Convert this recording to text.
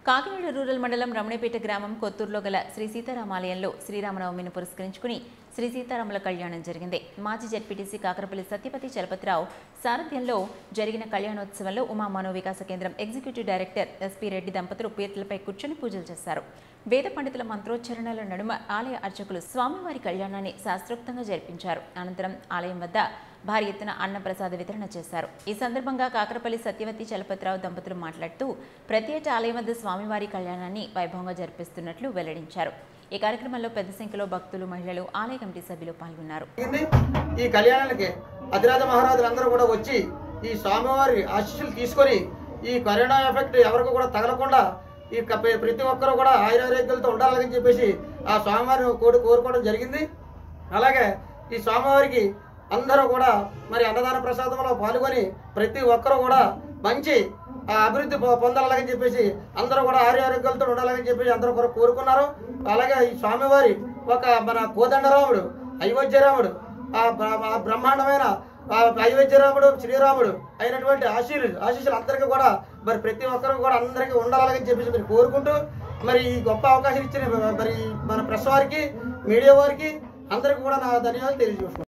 Kakinada rural మండలం రమణపేట గ్రామం కొత్తూరులో గల శ్రీ సీతారామాలయంలో శ్రీరామనవమిని పురస్కరించుకుని శ్రీ సీతారాముల కళ్యాణం జరిగింది మాజీ జడ్పీటీసీ కాకరపల్లి సత్యపతి చలపతిరావు సారథ్యంలో జరిగిన కళ్యాణోత్సవంలో ఉమా మనోవికాస కేంద్రం ఎగ్జిక్యూటివ్ డైరెక్టర్ ఎస్పీ రెడ్డి దంపతులు పీర్తలపై కూర్చొని పూజలు చేశారు వేద పండితుల మంత్రోచ్చరణల నడుమ ఆలయ అర్చకులు స్వామివారి కళ్యాణాన్ని శాస్త్రోక్తంగా జరిపించారు అనంతరం ఆలయం వద్ద భారీ ఎత్తున అన్నప్రసాద వితరణ చేశారు ఈ సందర్భంగా కాకరపల్లి సత్యవతి చలపతిరావు దంపతులు మాట్లాడుతూ ప్రతి ఏటా ఆలయం వద్ద స్వామివారి కళ్యాణాన్ని వైభవంగా జరిపిస్తున్నట్లు వెల్లడించారు ఈ కార్యక్రమంలో పెద్ద సంఖ్యలో భక్తులు మహిళలు ఆలయ కమిటీ సభ్యులు పాల్గొన్నారు జరిగింది ఈ కళ్యాణానికి అధిరాజ మహారాజులు అందరూ కూడా వచ్చి ఈ స్వామివారి ఆశీస్సులు తీసుకొని ఈ కరోనా ఎఫెక్ట్ ఎవరికి కూడా తగలకుండా ఈ క- ప్రతి ఒక్కరూ కూడా ఆయురారోగ్యాలతో ఉండాలని చెప్పేసి ఆ స్వామివారిని కోరి కోరుకోవడం జరిగింది అలాగే ఈ స్వామివారికి అందరూ కూడా మరి అన్నదాన ప్రసాదంలో పాల్గొని ప్రతి ఒక్కరూ కూడా మంచి ఆ అభివృద్ధి పొ- పొందాలని చెప్పేసి అందరూ కూడా ఆరోగ్యాలతో ఉండాలని చెప్పేసి అందరూ కూడా కోరుకున్నారు అలాగే ఈ స్వామివారి ఒక మన కోదండరాముడు అయోధ్యరాముడు ఆ బ్ర- ఆ బ్రహ్మాండమైన ఆ అయోధ్యరాముడు శ్రీరాముడు అయినటువంటి ఆశీలు ఆశీస్సులు అందరికీ కూడా మరి ప్రతి ఒక్కరు కూడా అందరికీ ఉండాలని చెప్పేసి మీరు కోరుకుంటూ మరి ఈ గొప్ప అవకాశం ఇచ్చిన మరి మన ప్రెస్ వారికి మీడియా వారికి అందరికీ కూడా నా ధన్యవాదాలు తెలియజేస్తున్నాను